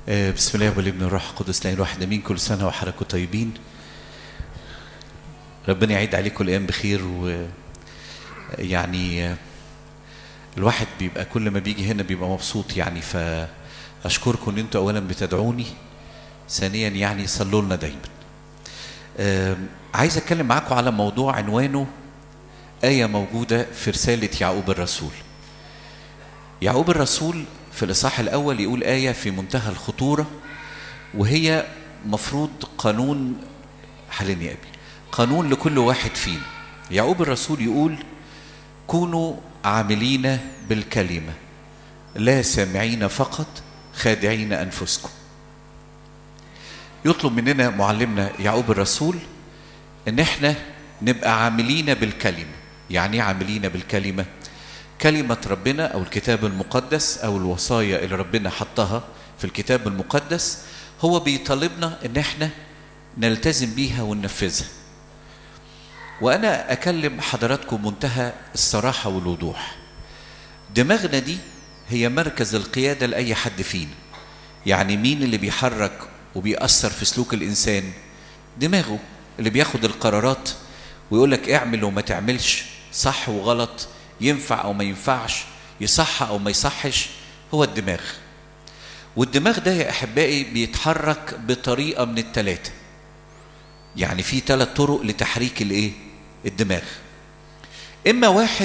آه، بسم الله والابن والروح القدس لا واحد امين كل سنه وحضراتكم طيبين ربنا يعيد عليكم الايام بخير و يعني آه، الواحد بيبقى كل ما بيجي هنا بيبقى مبسوط يعني فاشكركم ان انتوا اولا بتدعوني ثانيا يعني صلوا لنا دايما آه، عايز اتكلم معاكم على موضوع عنوانه آية موجودة في رسالة يعقوب الرسول يعقوب الرسول في الإصحاح الأول يقول آية في منتهى الخطورة وهي مفروض قانون حلين يا أبي قانون لكل واحد فينا يعقوب الرسول يقول كونوا عاملين بالكلمة لا سامعين فقط خادعين أنفسكم يطلب مننا معلمنا يعقوب الرسول ان احنا نبقى عاملين بالكلمة يعني ايه عاملين بالكلمة كلمة ربنا او الكتاب المقدس او الوصايا اللي ربنا حطها في الكتاب المقدس هو بيطالبنا ان احنا نلتزم بيها وننفذها وانا اكلم حضراتكم منتهى الصراحة والوضوح دماغنا دي هي مركز القيادة لأي حد فينا يعني مين اللي بيحرك وبيأثر في سلوك الإنسان دماغه اللي بياخد القرارات ويقول لك اعمل وما تعملش صح وغلط ينفع او ما ينفعش يصح او ما يصحش هو الدماغ والدماغ ده يا احبائي بيتحرك بطريقه من الثلاثه يعني في ثلاث طرق لتحريك الايه الدماغ اما واحد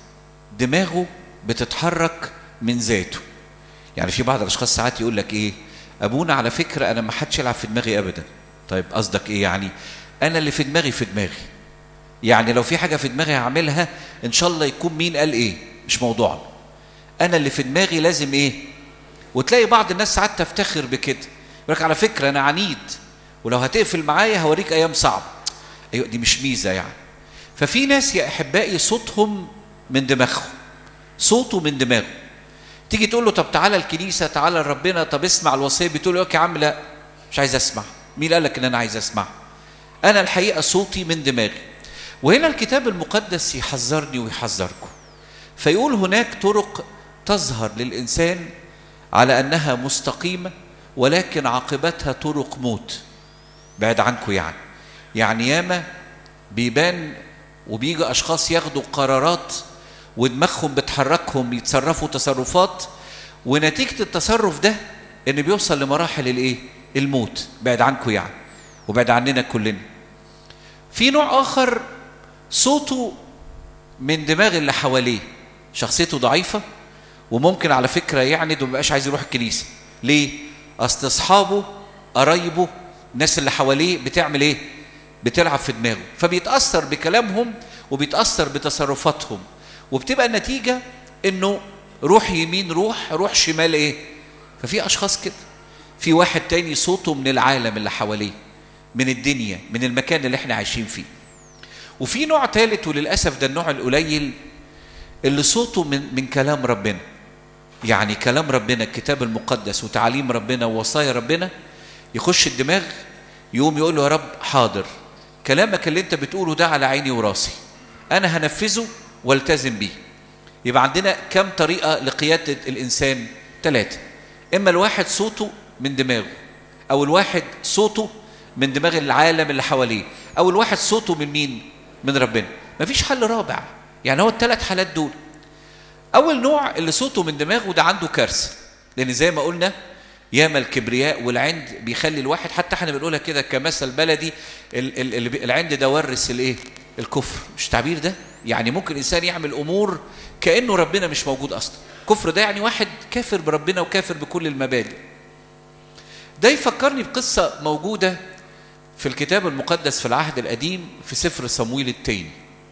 دماغه بتتحرك من ذاته يعني في بعض الاشخاص ساعات يقول لك ايه ابونا على فكره انا ما حدش يلعب في دماغي ابدا طيب قصدك ايه يعني انا اللي في دماغي في دماغي يعني لو في حاجه في دماغي هعملها ان شاء الله يكون مين قال ايه مش موضوعنا انا اللي في دماغي لازم ايه وتلاقي بعض الناس ساعات تفتخر بكده يقول لك على فكره انا عنيد ولو هتقفل معايا هوريك ايام صعبه ايوه دي مش ميزه يعني ففي ناس يا احبائي صوتهم من دماغهم صوته من دماغه تيجي تقول له طب تعالى الكنيسه تعالى لربنا طب اسمع الوصيه بتقول له يا عم لا مش عايز اسمع مين قال لك ان انا عايز اسمع انا الحقيقه صوتي من دماغي وهنا الكتاب المقدس يحذرني ويحذركم فيقول هناك طرق تظهر للانسان على انها مستقيمه ولكن عاقبتها طرق موت بعد عنكم يعني يعني ياما بيبان وبيجي اشخاص ياخدوا قرارات ودماغهم بتحركهم يتصرفوا تصرفات ونتيجه التصرف ده ان بيوصل لمراحل الايه الموت بعد عنكم يعني وبعد عننا كلنا في نوع اخر صوته من دماغ اللي حواليه شخصيته ضعيفه وممكن على فكره يعني ده مبقاش عايز يروح الكنيسه ليه اصل اصحابه قرايبه الناس اللي حواليه بتعمل ايه بتلعب في دماغه فبيتاثر بكلامهم وبيتاثر بتصرفاتهم وبتبقى النتيجه انه روح يمين روح روح شمال ايه ففي اشخاص كده في واحد تاني صوته من العالم اللي حواليه من الدنيا من المكان اللي احنا عايشين فيه وفي نوع ثالث وللاسف ده النوع القليل اللي صوته من من كلام ربنا يعني كلام ربنا الكتاب المقدس وتعاليم ربنا ووصايا ربنا يخش الدماغ يقوم يقول له يا رب حاضر كلامك اللي انت بتقوله ده على عيني وراسي انا هنفذه والتزم بيه يبقى عندنا كم طريقه لقياده الانسان ثلاثه اما الواحد صوته من دماغه او الواحد صوته من دماغ العالم اللي حواليه او الواحد صوته من مين من ربنا مفيش حل رابع يعني هو الثلاث حالات دول اول نوع اللي صوته من دماغه ده عنده كارثه لان زي ما قلنا ياما الكبرياء والعند بيخلي الواحد حتى احنا بنقولها كده كمثل بلدي ال- ال- ال- العند ده ورث الايه الكفر مش تعبير ده يعني ممكن انسان يعمل امور كانه ربنا مش موجود اصلا كفر ده يعني واحد كافر بربنا وكافر بكل المبادئ ده يفكرني بقصه موجوده في الكتاب المقدس في العهد القديم في سفر صمويل التاني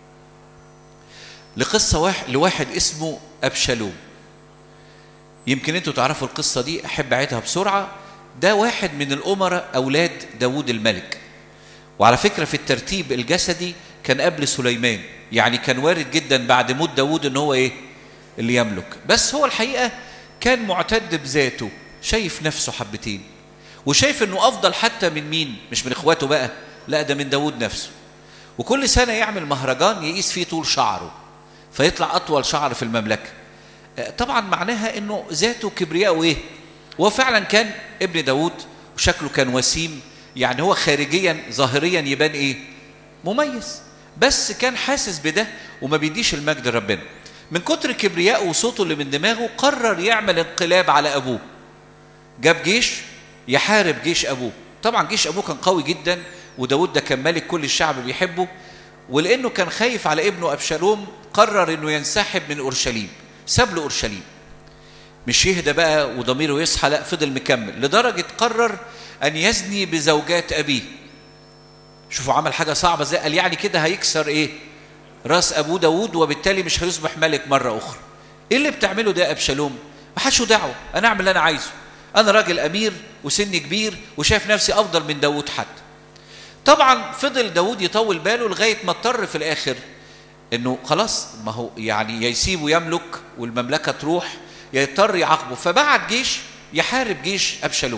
لقصة واحد لواحد اسمه أبشالوم يمكن انتوا تعرفوا القصة دي أحب أعيدها بسرعة ده واحد من الأمراء أولاد داوود الملك وعلى فكرة في الترتيب الجسدي كان قبل سليمان يعني كان وارد جدا بعد موت داوود ان هو ايه اللي يملك بس هو الحقيقة كان معتد بذاته شايف نفسه حبتين وشايف انه افضل حتى من مين مش من اخواته بقى لا ده من داوود نفسه وكل سنة يعمل مهرجان يقيس فيه طول شعره فيطلع أطول شعر في المملكة طبعا معناها أنه ذاته كبرياء وإيه وهو فعلا كان ابن داود وشكله كان وسيم يعني هو خارجيا ظاهريا يبان ايه مميز بس كان حاسس بده وما بيديش المجد لربنا من كتر كبرياءه وصوته اللي من دماغه قرر يعمل انقلاب على ابوه جاب جيش يحارب جيش ابوه طبعا جيش ابوه كان قوي جدا وداود ده كان ملك كل الشعب بيحبه ولانه كان خايف على ابنه ابشالوم قرر انه ينسحب من اورشليم ساب له اورشليم مش يهدى بقى وضميره يصحى لا فضل مكمل لدرجه قرر ان يزني بزوجات ابيه شوفوا عمل حاجه صعبه زي قال يعني كده هيكسر ايه راس ابوه داود وبالتالي مش هيصبح ملك مره اخرى ايه اللي بتعمله ده ابشالوم ما حدش دعوه انا اعمل اللي انا عايزه انا راجل امير وسني كبير وشايف نفسي افضل من داود حتى طبعا فضل داود يطول باله لغايه ما اضطر في الاخر انه خلاص ما هو يعني يا يسيبه يملك والمملكه تروح يا يضطر يعاقبه فبعت جيش يحارب جيش ابشالوم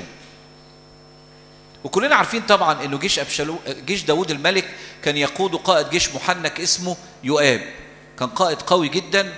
وكلنا عارفين طبعا انه جيش ابشالوم جيش داود الملك كان يقود قائد جيش محنك اسمه يؤاب كان قائد قوي جدا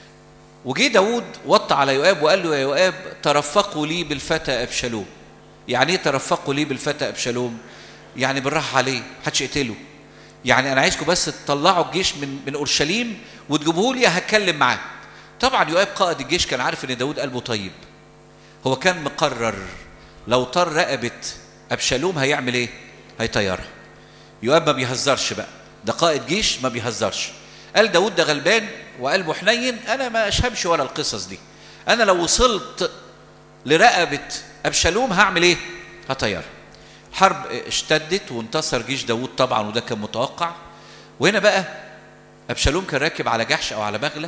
وجي داود وطى على يؤاب وقال له يا يؤاب ترفقوا لي بالفتى ابشالوم يعني ايه ترفقوا لي بالفتى ابشالوم يعني بالراحه عليه محدش يقتله يعني انا عايزكم بس تطلعوا الجيش من من اورشليم وتجيبوه لي هتكلم معاه طبعا يؤاب قائد الجيش كان عارف ان داود قلبه طيب هو كان مقرر لو طار رقبه ابشالوم هيعمل ايه هيطيرها يؤاب ما بيهزرش بقى ده قائد جيش ما بيهزرش قال داود ده غلبان وقلبه حنين انا ما اشهبش ولا القصص دي انا لو وصلت لرقبه ابشالوم هعمل ايه هطيرها حرب اشتدت وانتصر جيش داود طبعا وده كان متوقع وهنا بقى ابشالوم كان راكب على جحش او على بغله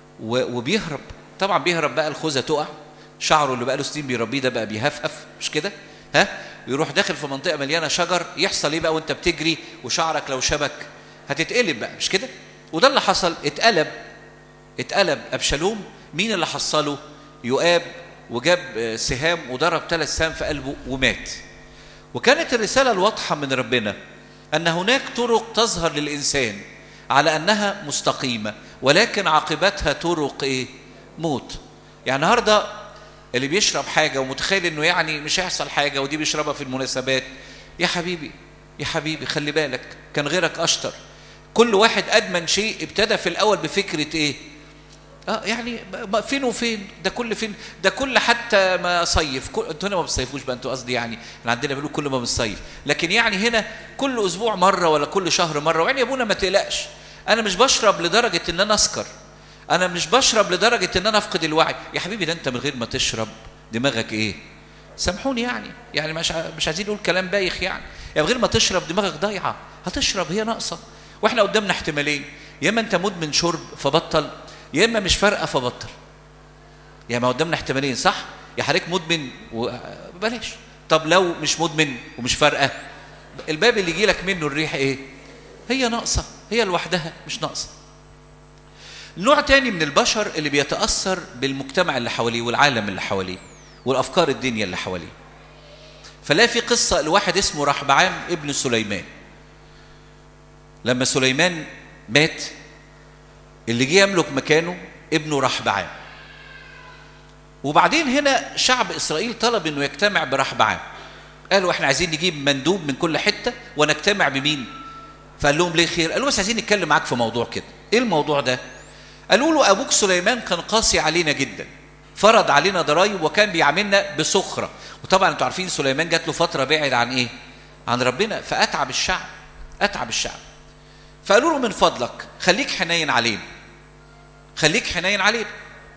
وبيهرب طبعا بيهرب بقى الخوذه تقع شعره اللي بقى له سنين بيربيه ده بقى بيهفهف مش كده ها ويروح داخل في منطقه مليانه شجر يحصل ايه بقى وانت بتجري وشعرك لو شبك هتتقلب بقى مش كده وده اللي حصل اتقلب اتقلب ابشالوم مين اللي حصله يؤاب وجاب سهام وضرب ثلاث سهام في قلبه ومات وكانت الرساله الواضحه من ربنا ان هناك طرق تظهر للانسان على انها مستقيمه ولكن عاقبتها طرق ايه موت يعني النهارده اللي بيشرب حاجه ومتخيل انه يعني مش هيحصل حاجه ودي بيشربها في المناسبات يا حبيبي يا حبيبي خلي بالك كان غيرك اشطر كل واحد ادمن شيء ابتدى في الاول بفكره ايه اه يعني فين وفين ده كل فين ده كل حتى ما صيف كل انتوا هنا ما بتصيفوش بقى انتوا قصدي يعني احنا عندنا بيقولوا كل ما بنصيف لكن يعني هنا كل اسبوع مره ولا كل شهر مره ويعني يا ابونا ما تقلقش انا مش بشرب لدرجه ان انا اسكر انا مش بشرب لدرجه ان انا افقد الوعي يا حبيبي ده انت من غير ما تشرب دماغك ايه سامحوني يعني يعني مش مش عايزين نقول كلام بايخ يعني يعني من غير ما تشرب دماغك ضايعه هتشرب هي ناقصه واحنا قدامنا احتمالين يا اما انت مدمن شرب فبطل يا اما مش فارقه فبطل يعني ما قدامنا احتمالين صح يا حضرتك مدمن وبلاش طب لو مش مدمن ومش فارقه الباب اللي يجي لك منه الريح ايه هي ناقصه هي لوحدها مش ناقصه نوع تاني من البشر اللي بيتاثر بالمجتمع اللي حواليه والعالم اللي حواليه والافكار الدنيا اللي حواليه فلا في قصه لواحد اسمه رحبعام ابن سليمان لما سليمان مات اللي جه يملك مكانه ابنه رحبعام وبعدين هنا شعب اسرائيل طلب انه يجتمع برحبعام قالوا احنا عايزين نجيب مندوب من كل حته ونجتمع بمين فقال لهم ليه خير قالوا بس عايزين نتكلم معاك في موضوع كده ايه الموضوع ده قالوا له ابوك سليمان كان قاسي علينا جدا فرض علينا ضرائب وكان بيعاملنا بسخره وطبعا انتوا عارفين سليمان جات له فتره بعد عن ايه عن ربنا فاتعب الشعب اتعب الشعب فقالوا له من فضلك خليك حنين علينا خليك حنين علينا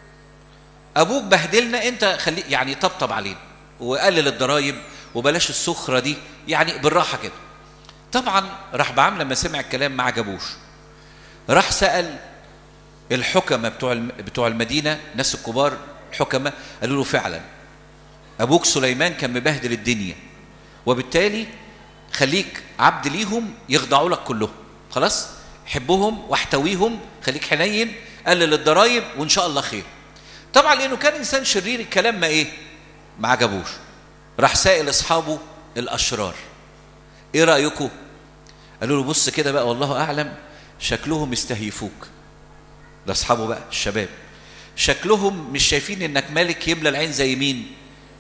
ابوك بهدلنا انت خليك يعني طبطب علينا وقلل الضرايب وبلاش السخره دي يعني بالراحه كده طبعا راح بعام لما سمع الكلام ما عجبوش راح سال الحكمه بتوع بتوع المدينه الناس الكبار الحكمه قالوا له فعلا ابوك سليمان كان مبهدل الدنيا وبالتالي خليك عبد ليهم يخضعوا لك كلهم خلاص حبهم واحتويهم خليك حنين قلل الضرايب وان شاء الله خير طبعا لانه كان انسان شرير الكلام ما ايه ما عجبوش راح سائل اصحابه الاشرار ايه رايكم قالوا له بص كده بقى والله اعلم شكلهم يستهيفوك ده اصحابه بقى الشباب شكلهم مش شايفين انك ملك يملى العين زي مين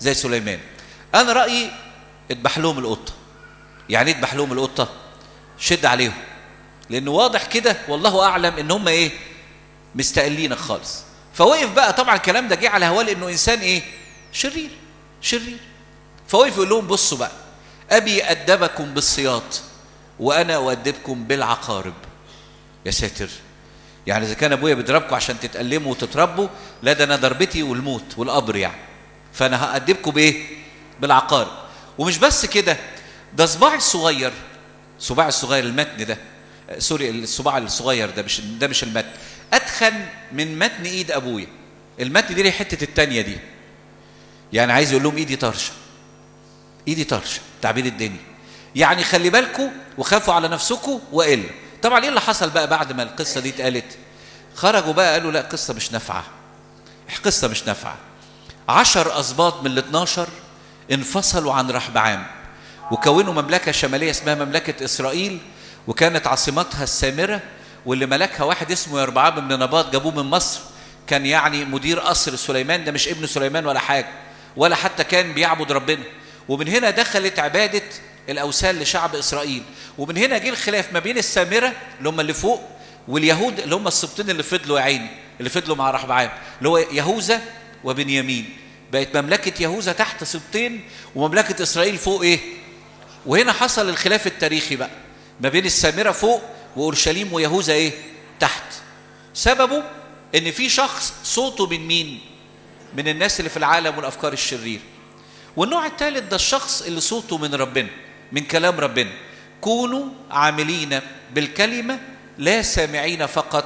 زي سليمان انا رايي اذبح لهم القطه يعني ايه اذبح لهم القطه شد عليهم لانه واضح كده والله اعلم ان هم ايه مستقلينك خالص فوقف بقى طبعا الكلام ده جه على هواه لانه انسان ايه شرير شرير فوقف يقول لهم بصوا بقى ابي ادبكم بالصياط وانا اؤدبكم بالعقارب يا ساتر يعني اذا كان ابويا بيضربكم عشان تتألموا وتتربوا لا ده انا ضربتي والموت والقبر يعني فانا هأدبكم بايه بالعقارب ومش بس كده ده صباعي الصغير صباعي الصغير المتن ده آه، سوري الصباع الصغير ده مش ده مش المتن اتخن من متن ايد ابويا المتن دي ليه حته التانية دي يعني عايز يقول لهم ايدي طرشه ايدي طرشه تعبير الدنيا يعني خلي بالكم وخافوا على نفسكم والا طبعا ايه اللي حصل بقى بعد ما القصه دي اتقالت خرجوا بقى قالوا لا قصه مش نافعه قصه مش نافعه عشر اسباط من ال 12 انفصلوا عن رحبعام وكونوا مملكه شماليه اسمها مملكه اسرائيل وكانت عاصمتها السامره واللي ملكها واحد اسمه يربعام بن نباط جابوه من مصر كان يعني مدير قصر سليمان ده مش ابن سليمان ولا حاجه ولا حتى كان بيعبد ربنا ومن هنا دخلت عباده الاوثان لشعب اسرائيل ومن هنا جه الخلاف ما بين السامره اللي هم اللي فوق واليهود اللي هم السبطين اللي فضلوا يا عيني اللي فضلوا مع رحبعام اللي هو يهوذا وبنيامين بقت مملكه يهوذا تحت سبطين ومملكه اسرائيل فوق ايه وهنا حصل الخلاف التاريخي بقى ما بين السامره فوق واورشليم ويهوذا ايه تحت سببه ان في شخص صوته من مين من الناس اللي في العالم والافكار الشرير والنوع الثالث ده الشخص اللي صوته من ربنا من كلام ربنا كونوا عاملين بالكلمه لا سامعين فقط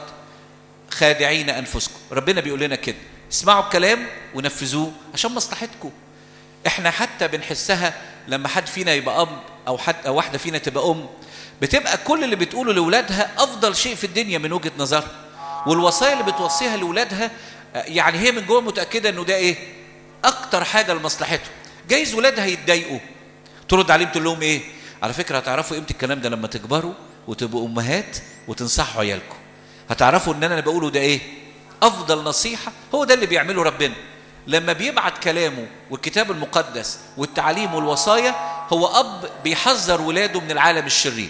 خادعين انفسكم ربنا بيقول لنا كده اسمعوا الكلام ونفذوه عشان مصلحتكم احنا حتى بنحسها لما حد فينا يبقى اب او حد او واحده فينا تبقى ام بتبقى كل اللي بتقوله لاولادها افضل شيء في الدنيا من وجهه نظرها والوصايا اللي بتوصيها لاولادها يعني هي من جوه متاكده انه ده ايه اكتر حاجه لمصلحتهم جايز ولادها يتضايقوا ترد عليهم تقول لهم ايه على فكره هتعرفوا قيمه الكلام ده لما تكبروا وتبقوا امهات وتنصحوا عيالكم هتعرفوا ان انا اللي بقوله ده ايه افضل نصيحه هو ده اللي بيعمله ربنا لما بيبعت كلامه والكتاب المقدس والتعليم والوصايا هو اب بيحذر ولاده من العالم الشرير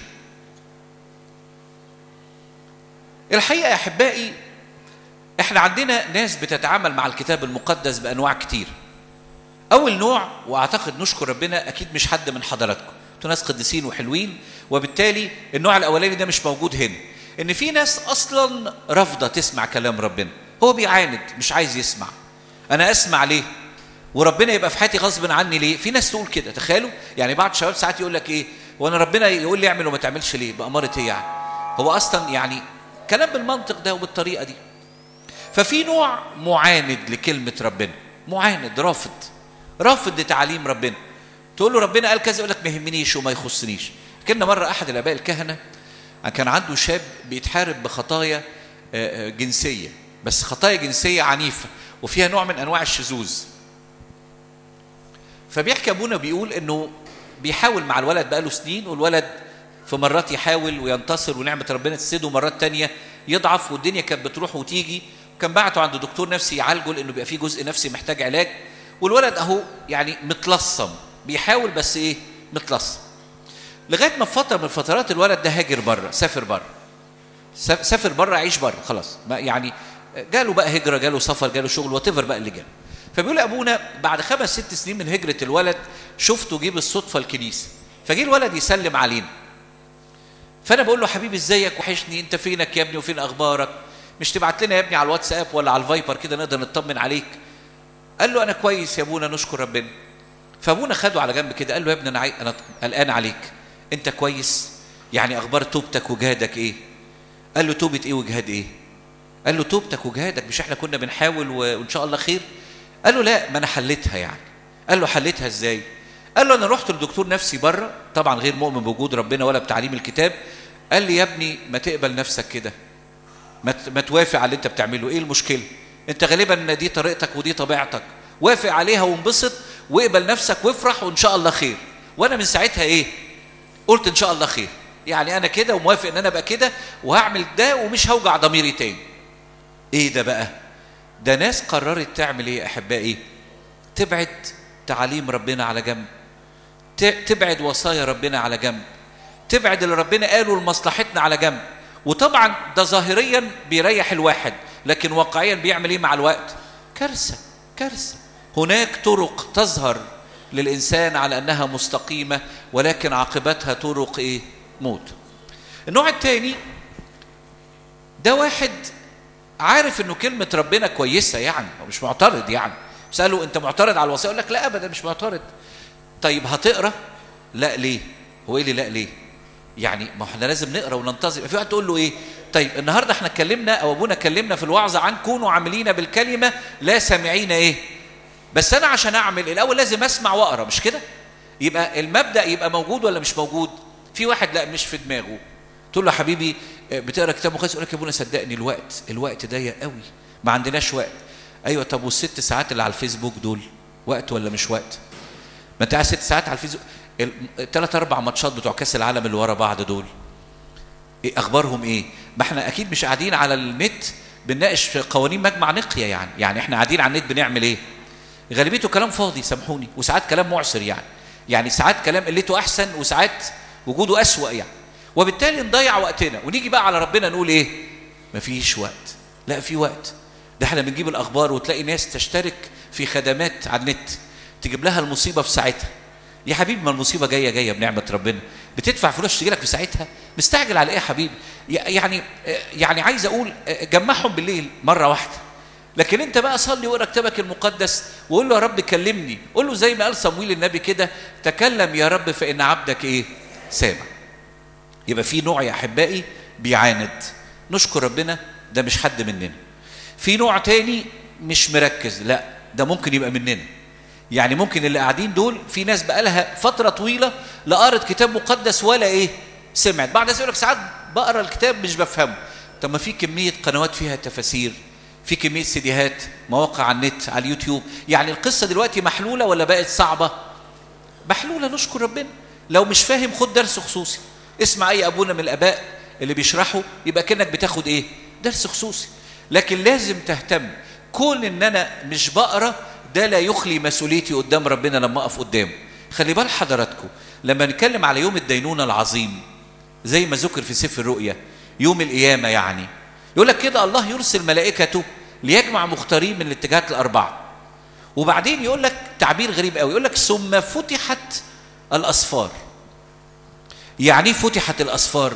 الحقيقه يا احبائي احنا عندنا ناس بتتعامل مع الكتاب المقدس بانواع كتير اول نوع واعتقد نشكر ربنا اكيد مش حد من حضراتكم انتوا ناس قديسين وحلوين وبالتالي النوع الاولاني ده مش موجود هنا ان في ناس اصلا رافضه تسمع كلام ربنا هو بيعاند مش عايز يسمع انا اسمع ليه وربنا يبقى في حياتي غصب عني ليه في ناس تقول كده تخيلوا يعني بعض الشباب ساعات يقول لك ايه وانا ربنا يقول لي اعمل وما تعملش ليه باماره ايه يعني هو اصلا يعني كلام بالمنطق ده وبالطريقه دي ففي نوع معاند لكلمه ربنا معاند رافض رافض لتعاليم ربنا تقول له ربنا قال كذا يقول لك ما يهمنيش وما يخصنيش كنا مره احد الاباء الكهنه كان عنده شاب بيتحارب بخطايا جنسيه بس خطايا جنسيه عنيفه وفيها نوع من انواع الشذوذ فبيحكي ابونا بيقول انه بيحاول مع الولد بقاله سنين والولد في مرات يحاول وينتصر ونعمه ربنا تسده ومرات تانية يضعف والدنيا كانت بتروح وتيجي كان بعته عند دكتور نفسي يعالجه لانه بيبقى فيه جزء نفسي محتاج علاج والولد اهو يعني متلصم بيحاول بس ايه متلصم لغايه ما في فتره من الفترات الولد ده هاجر بره سافر بره سافر بره عيش بره خلاص ما يعني جاله بقى هجره جاله سفر جاله شغل وات بقى اللي جاله فبيقول ابونا بعد خمس ست سنين من هجره الولد شفته جه بالصدفه الكنيسه فجه الولد يسلم علينا فانا بقول له حبيبي ازيك وحشني انت فينك يا ابني وفين اخبارك مش تبعت لنا يا ابني على الواتساب ولا على الفايبر كده نقدر نطمن عليك قال له انا كويس يا ابونا نشكر ربنا فابونا خده على جنب كده قال له يا ابني انا عاي... انا قلقان عليك انت كويس يعني اخبار توبتك وجهادك ايه قال له توبه ايه وجهاد ايه قال له توبتك وجهادك مش احنا كنا بنحاول وان شاء الله خير قال له لا ما انا حليتها يعني قال له حليتها ازاي قال له انا رحت لدكتور نفسي بره طبعا غير مؤمن بوجود ربنا ولا بتعليم الكتاب قال لي يا ابني ما تقبل نفسك كده ما توافق على اللي انت بتعمله ايه المشكله انت غالبا دي طريقتك ودي طبيعتك وافق عليها وانبسط واقبل نفسك وافرح وان شاء الله خير وانا من ساعتها ايه قلت ان شاء الله خير يعني انا كده وموافق ان انا ابقى كده وهعمل ده ومش هوجع ضميري تاني ايه ده بقى ده ناس قررت تعمل ايه يا احبائي تبعد تعاليم ربنا على جنب تبعد وصايا ربنا على جنب تبعد اللي ربنا قاله لمصلحتنا على جنب وطبعا ده ظاهريا بيريح الواحد لكن واقعيا بيعمل ايه مع الوقت كارثه كارثه هناك طرق تظهر للانسان على انها مستقيمه ولكن عاقبتها طرق ايه موت النوع الثاني ده واحد عارف انه كلمه ربنا كويسه يعني هو مش معترض يعني ساله انت معترض على الوصيه يقول لك لا ابدا مش معترض طيب هتقرا لا ليه هو ايه اللي لا ليه يعني ما احنا لازم نقرا وننتظر في واحد تقول له ايه طيب النهارده احنا اتكلمنا او ابونا اتكلمنا في الوعظه عن كونوا عاملين بالكلمه لا سامعين ايه بس انا عشان اعمل الاول لازم اسمع واقرا مش كده يبقى المبدا يبقى موجود ولا مش موجود في واحد لا مش في دماغه تقول له يا حبيبي بتقرا كتاب مقدس يقول لك يا ابونا صدقني الوقت الوقت ضيق قوي ما عندناش وقت ايوه طب والست ساعات اللي على الفيسبوك دول وقت ولا مش وقت ما انت قاعد ست ساعات على الفيسبوك الثلاث اربع ماتشات بتوع كاس العالم اللي ورا بعض دول إيه اخبارهم ايه ما احنا اكيد مش قاعدين على النت بنناقش في قوانين مجمع نقيه يعني يعني احنا قاعدين على النت بنعمل ايه غالبيته كلام فاضي سامحوني وساعات كلام معسر يعني يعني ساعات كلام قلته احسن وساعات وجوده اسوا يعني وبالتالي نضيع وقتنا ونيجي بقى على ربنا نقول ايه مفيش وقت لا في وقت ده احنا بنجيب الاخبار وتلاقي ناس تشترك في خدمات على النت تجيب لها المصيبه في ساعتها يا حبيبي ما المصيبه جايه جايه بنعمه ربنا بتدفع فلوس تجي لك في ساعتها مستعجل على ايه يا حبيبي يعني يعني عايز اقول جمعهم بالليل مره واحده لكن انت بقى صلي واقرا كتابك المقدس وقول له يا رب كلمني قول له زي ما قال صمويل النبي كده تكلم يا رب فان عبدك ايه سامع يبقى في نوع يا احبائي بيعاند نشكر ربنا ده مش حد مننا في نوع تاني مش مركز لا ده ممكن يبقى مننا يعني ممكن اللي قاعدين دول في ناس بقى لها فتره طويله لا قرت كتاب مقدس ولا ايه سمعت بعد ذلك يقول لك ساعات بقرا الكتاب مش بفهمه طب ما في كميه قنوات فيها تفاسير في كميه سيديهات مواقع على النت على اليوتيوب يعني القصه دلوقتي محلوله ولا بقت صعبه محلوله نشكر ربنا لو مش فاهم خد درس خصوصي اسمع اي ابونا من الاباء اللي بيشرحوا يبقى كانك بتاخد ايه درس خصوصي لكن لازم تهتم كون ان انا مش بقرا ده لا يخلي مسؤوليتي قدام ربنا لما اقف قدامه خلي بال حضراتكم لما نتكلم على يوم الدينونه العظيم زي ما ذكر في سفر الرؤيا يوم القيامه يعني يقول لك كده الله يرسل ملائكته ليجمع مختارين من الاتجاهات الاربعه وبعدين يقول لك تعبير غريب قوي يقول لك ثم فتحت الاسفار يعني فتحت الاسفار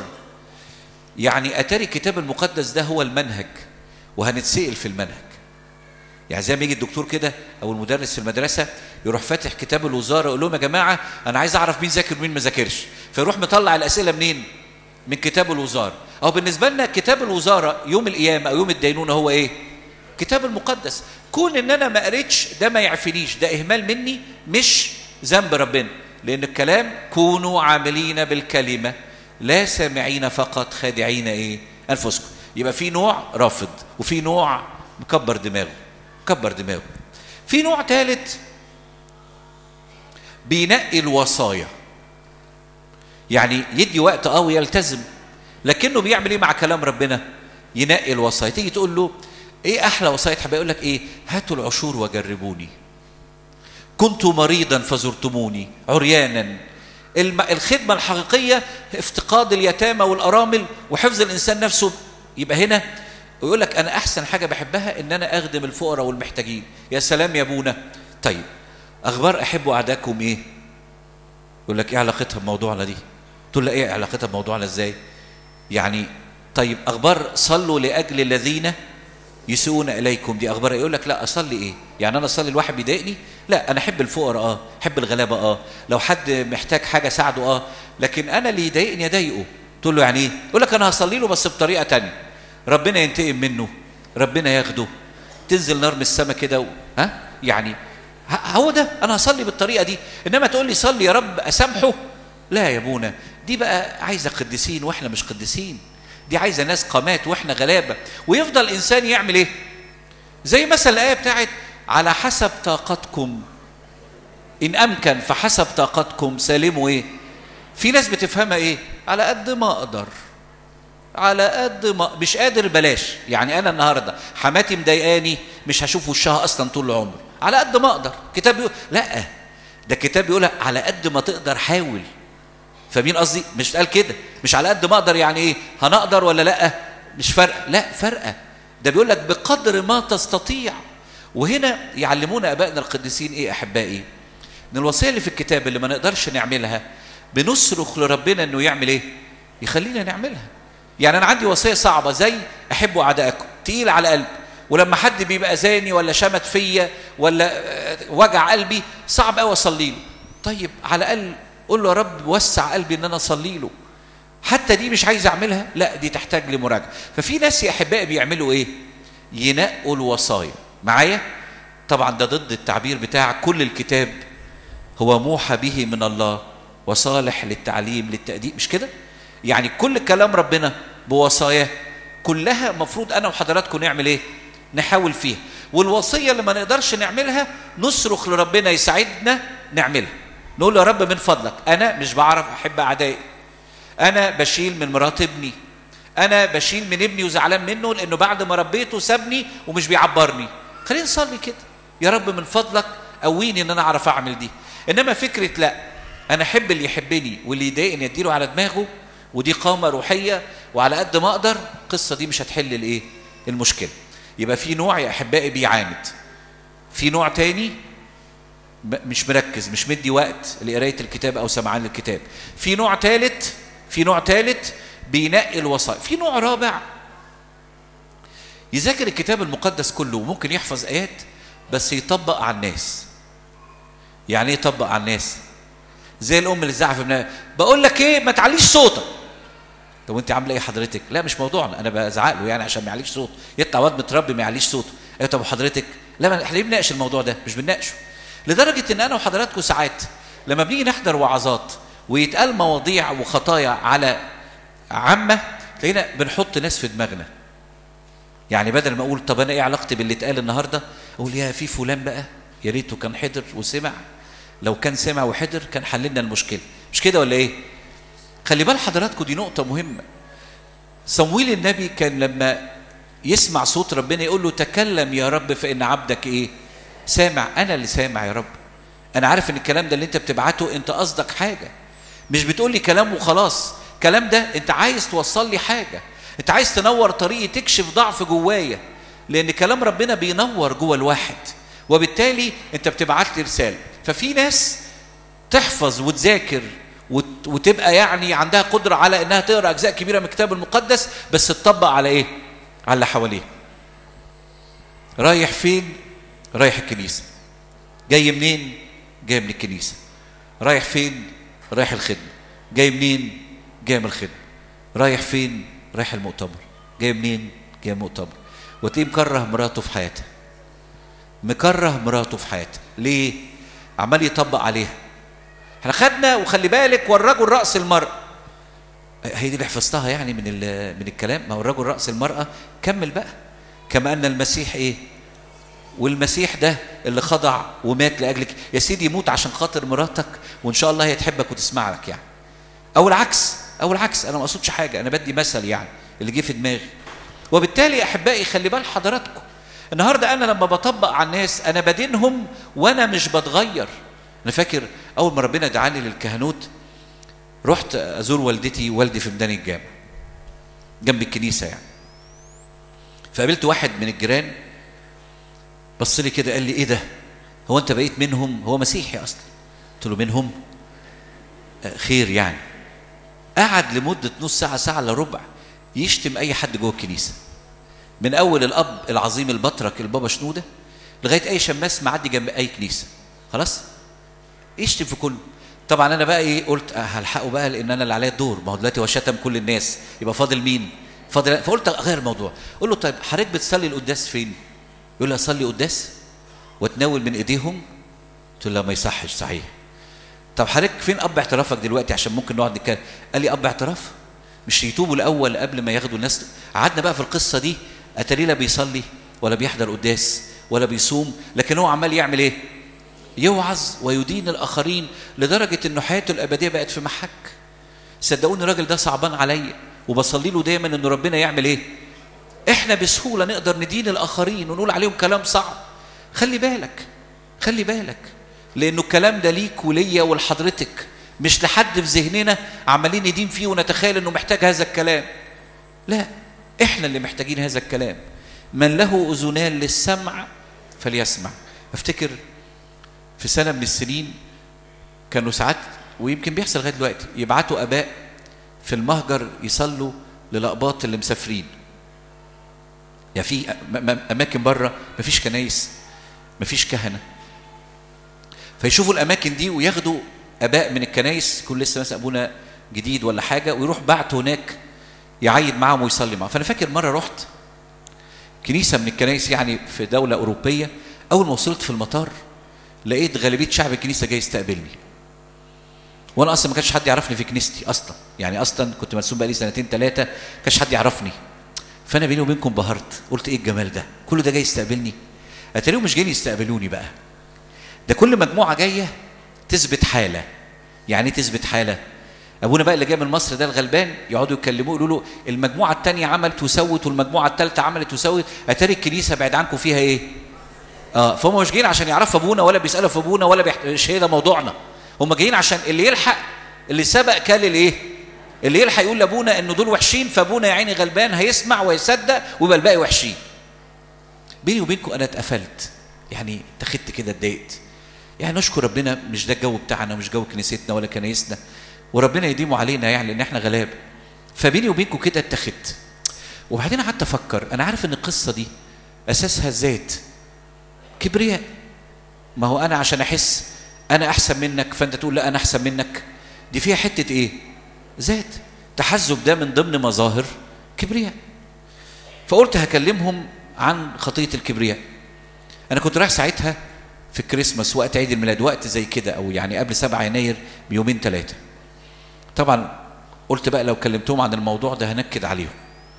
يعني اتاري الكتاب المقدس ده هو المنهج وهنتسال في المنهج يعني زي ما يجي الدكتور كده او المدرس في المدرسه يروح فاتح كتاب الوزاره يقول لهم يا جماعه انا عايز اعرف مين ذاكر ومين ما ذاكرش فيروح مطلع الاسئله منين من كتاب الوزاره او بالنسبه لنا كتاب الوزاره يوم القيامه او يوم الدينونه هو ايه كتاب المقدس كون ان انا ما قريتش ده ما يعفنيش ده اهمال مني مش ذنب ربنا لان الكلام كونوا عاملين بالكلمه لا سامعين فقط خادعين ايه انفسكم يبقى في نوع رافض وفي نوع مكبر دماغه كبر دماغه في نوع ثالث بينقي الوصايا يعني يدي وقت اه ويلتزم لكنه بيعمل ايه مع كلام ربنا ينقي الوصايا تيجي تقول له ايه احلى وصايا تحب يقول لك ايه هاتوا العشور وجربوني كنت مريضا فزرتموني عريانا الخدمه الحقيقيه افتقاد اليتامى والارامل وحفظ الانسان نفسه يبقى هنا ويقول لك انا احسن حاجه بحبها ان انا اخدم الفقراء والمحتاجين يا سلام يا ابونا طيب اخبار احبوا اعدائكم ايه يقول لك ايه علاقتها بموضوعنا دي تقول له ايه علاقتها بموضوعنا ازاي يعني طيب اخبار صلوا لاجل الذين يسوون اليكم دي اخبار يقول لك لا اصلي ايه يعني انا اصلي الواحد بيضايقني لا انا احب الفقراء اه احب الغلابه اه لو حد محتاج حاجه ساعده اه لكن انا اللي يضايقني اضايقه تقول له يعني ايه يقول لك انا هصلي له بس بطريقه تانية ربنا ينتقم منه ربنا ياخده تنزل نار من السماء كده و... ها يعني هو ده انا هصلي بالطريقه دي انما تقول لي صلي يا رب اسامحه لا يا ابونا دي بقى عايزه قديسين واحنا مش قديسين دي عايزه ناس قامات واحنا غلابه ويفضل الانسان يعمل ايه زي مثلا الايه بتاعت على حسب طاقتكم ان امكن فحسب طاقتكم سالموا ايه في ناس بتفهمها ايه على قد ما اقدر على قد ما مش قادر بلاش يعني انا النهارده حماتي مضايقاني مش هشوف وشها اصلا طول العمر على قد ما اقدر كتاب يقول لا ده الكتاب بيقولها على قد ما تقدر حاول فمين قصدي مش قال كده مش على قد ما اقدر يعني ايه هنقدر ولا لا مش فرق لا فرقه ده بيقول لك بقدر ما تستطيع وهنا يعلمونا ابائنا القديسين ايه احبائي ان الوصيه اللي في الكتاب اللي ما نقدرش نعملها بنصرخ لربنا انه يعمل ايه يخلينا نعملها يعني انا عندي وصيه صعبه زي احبوا اعدائكم تقيل على قلبي ولما حد بيبقى زاني ولا شمت فيا ولا وجع قلبي صعب قوي اصلي له طيب على الاقل قول له يا رب وسع قلبي ان انا اصلي له حتى دي مش عايز اعملها لا دي تحتاج لمراجعه ففي ناس يا احبائي بيعملوا ايه ينقوا الوصايا معايا طبعا ده ضد التعبير بتاع كل الكتاب هو موحى به من الله وصالح للتعليم للتأديب مش كده يعني كل كلام ربنا بوصاياه كلها مفروض انا وحضراتكم نعمل ايه نحاول فيها والوصيه اللي ما نقدرش نعملها نصرخ لربنا يساعدنا نعملها نقول له يا رب من فضلك انا مش بعرف احب اعدائي انا بشيل من مرات ابني انا بشيل من ابني وزعلان منه لانه بعد ما ربيته سابني ومش بيعبرني خلينا نصلي كده يا رب من فضلك قويني ان انا اعرف اعمل دي انما فكره لا انا احب اللي يحبني واللي يضايقني اديله على دماغه ودي قامه روحيه وعلى قد ما اقدر القصه دي مش هتحل الايه المشكله يبقى في نوع يا احبائي بيعاند في نوع تاني مش مركز مش مدي وقت لقرايه الكتاب او سمعان الكتاب في نوع ثالث في نوع ثالث بينقي الوصايا في نوع رابع يذاكر الكتاب المقدس كله وممكن يحفظ ايات بس يطبق على الناس يعني ايه يطبق على الناس زي الام اللي زعف ابنها بقول لك ايه ما تعليش صوتك طب وانت عامله ايه حضرتك لا مش موضوعنا انا بزعق له يعني عشان ما يعليش صوته يطلع واد متربي ما يعليش صوته ايوه طب وحضرتك لا ما احنا ليه بنناقش الموضوع ده مش بنناقشه لدرجه ان انا وحضراتكم ساعات لما بنيجي نحضر وعظات ويتقال مواضيع وخطايا على عامه تلاقينا بنحط ناس في دماغنا يعني بدل ما اقول طب انا ايه علاقتي باللي اتقال النهارده اقول يا في فلان بقى يا ريته كان حضر وسمع لو كان سمع وحضر كان حللنا المشكله مش كده ولا ايه خلي بال حضراتكم دي نقطه مهمه صمويل النبي كان لما يسمع صوت ربنا يقول له تكلم يا رب فان عبدك ايه سامع انا اللي سامع يا رب انا عارف ان الكلام ده اللي انت بتبعته انت قصدك حاجه مش بتقول لي كلام وخلاص الكلام ده انت عايز توصل لي حاجه انت عايز تنور طريقي تكشف ضعف جوايا لان كلام ربنا بينور جوه الواحد وبالتالي انت بتبعت لي رساله ففي ناس تحفظ وتذاكر وتبقى يعني عندها قدره على انها تقرا اجزاء كبيره من الكتاب المقدس بس تطبق على ايه على اللي حواليه رايح فين رايح الكنيسه جاي منين جاي من الكنيسه رايح فين رايح الخدمه جاي منين جاي من الخدمه رايح فين رايح المؤتمر جاي منين جاي من المؤتمر وتلاقيه مكره مراته في حياتها مكره مراته في حياتها ليه عمال يطبق عليها احنا خدنا وخلي بالك والرجل راس المراه هي دي اللي حفظتها يعني من من الكلام ما هو الرجل راس المراه كمل بقى كما ان المسيح ايه والمسيح ده اللي خضع ومات لاجلك يا سيدي يموت عشان خاطر مراتك وان شاء الله هي تحبك وتسمع لك يعني او العكس او العكس انا ما اقصدش حاجه انا بدي مثل يعني اللي جه في دماغي وبالتالي احبائي خلي بال حضراتكم النهارده انا لما بطبق على الناس انا بدينهم وانا مش بتغير انا فاكر اول ما ربنا دعاني للكهنوت رحت ازور والدتي والدي في ميدان الجامع جنب الكنيسه يعني فقابلت واحد من الجيران بص لي كده قال لي ايه ده هو انت بقيت منهم هو مسيحي اصلا قلت له منهم آه خير يعني قعد لمده نص ساعه ساعه الا ربع يشتم اي حد جوه الكنيسه من اول الاب العظيم البطرك البابا شنوده لغايه اي شماس معدي جنب اي كنيسه خلاص يشتم في كله طبعا انا بقى ايه قلت هلحقه بقى لان انا اللي عليا الدور ما هو دلوقتي هو شتم كل الناس يبقى فاضل مين فاضل فقلت اغير الموضوع قول له طيب حضرتك بتصلي القداس فين يقول لي اصلي قداس واتناول من ايديهم قلت له لا ما يصحش صحيح طب حضرتك فين اب اعترافك دلوقتي عشان ممكن نقعد نتكلم قال لي اب اعتراف مش يتوبوا الاول قبل ما ياخدوا الناس قعدنا بقى في القصه دي اتاري لا بيصلي ولا بيحضر قداس ولا بيصوم لكن هو عمال يعمل ايه يوعظ ويدين الاخرين لدرجه انه حياته الابديه بقت في محك صدقوني الراجل ده صعبان عليا وبصلي له دايما ان ربنا يعمل ايه احنا بسهوله نقدر ندين الاخرين ونقول عليهم كلام صعب خلي بالك خلي بالك لانه الكلام ده ليك وليا ولحضرتك مش لحد في ذهننا عمالين ندين فيه ونتخيل انه محتاج هذا الكلام لا احنا اللي محتاجين هذا الكلام من له اذنان للسمع فليسمع افتكر في سنه من السنين كانوا ساعات ويمكن بيحصل لغايه دلوقتي يبعتوا اباء في المهجر يصلوا للاقباط اللي مسافرين يعني في اماكن بره مفيش كنايس مفيش كهنه فيشوفوا الاماكن دي وياخدوا اباء من الكنايس يكون لسه مثلا ابونا جديد ولا حاجه ويروح بعت هناك يعيد معاهم ويصلي معاهم فانا فاكر مره رحت كنيسه من الكنايس يعني في دوله اوروبيه اول ما وصلت في المطار لقيت غالبيه شعب الكنيسه جاي يستقبلني وانا اصلا ما كانش حد يعرفني في كنيستي اصلا يعني اصلا كنت مرسوم بقالي سنتين ثلاثه ما كانش حد يعرفني فانا بيني وبينكم بهرت قلت ايه الجمال ده كله ده جاي يستقبلني اتاريهم مش جايين يستقبلوني بقى ده كل مجموعه جايه تثبت حاله يعني ايه تثبت حاله ابونا بقى اللي جاي من مصر ده الغلبان يقعدوا يكلموه يقولوا له المجموعه الثانيه عملت وسوت والمجموعه الثالثه عملت وسوت اتاري الكنيسه بعد عنكم فيها ايه اه فهم مش جايين عشان يعرفوا ابونا ولا بيسالوا في ابونا ولا بيحت... مش هي ده موضوعنا هم جايين عشان اللي يلحق اللي سبق كال الايه اللي يلحق يقول لابونا انه دول وحشين فابونا يا عيني غلبان هيسمع ويصدق ويبقى الباقي وحشين بيني وبينكم انا اتقفلت يعني اتخذت كده اتضايقت يعني نشكر ربنا مش ده الجو بتاعنا مش جو كنيستنا ولا كنايسنا وربنا يديمه علينا يعني لان احنا غلاب فبيني وبينكم كده اتخذت وبعدين قعدت افكر انا عارف ان القصه دي اساسها الذات كبرياء ما هو انا عشان احس انا احسن منك فانت تقول لا انا احسن منك دي فيها حته ايه ذات تحزب ده من ضمن مظاهر كبرياء فقلت هكلمهم عن خطيه الكبرياء انا كنت رايح ساعتها في الكريسماس وقت عيد الميلاد وقت زي كده او يعني قبل 7 يناير بيومين ثلاثه طبعا قلت بقى لو كلمتهم عن الموضوع ده هنكد عليهم